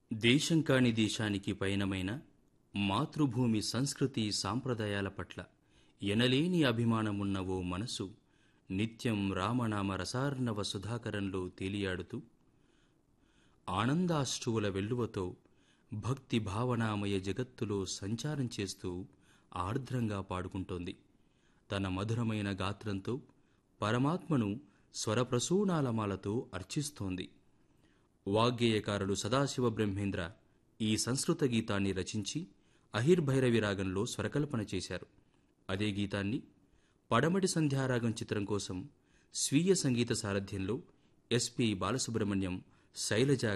దేశం కాని దేశానికి పయనమైన మాతృభూమి సంస్కృతి సాంప్రదాయాల పట్ల ఎనలేని అభిమానమున్న ఓ మనసు నిత్యం రామనామ రసార్ణవ సుధాకరంలో తేలియాడుతూ ఆనందాశ్రువుల వెల్లువతో భక్తి భావనామయ జగత్తులో సంచారం చేస్తూ ఆర్ద్రంగా పాడుకుంటోంది తన మధురమైన గాత్రంతో పరమాత్మను స్వరప్రసూనాలమాలతో అర్చిస్తోంది వాగ్గేయకారుడు సదాశివ బ్రహ్మేంద్ర ఈ సంస్కృత గీతాన్ని రచించి అహిర్భైరవి రాగంలో స్వరకల్పన చేశారు అదే గీతాన్ని పడమటి సంధ్యారాగం చిత్రం కోసం స్వీయ సంగీత సారథ్యంలో ఎస్పి బాలసుబ్రహ్మణ్యం శైలజ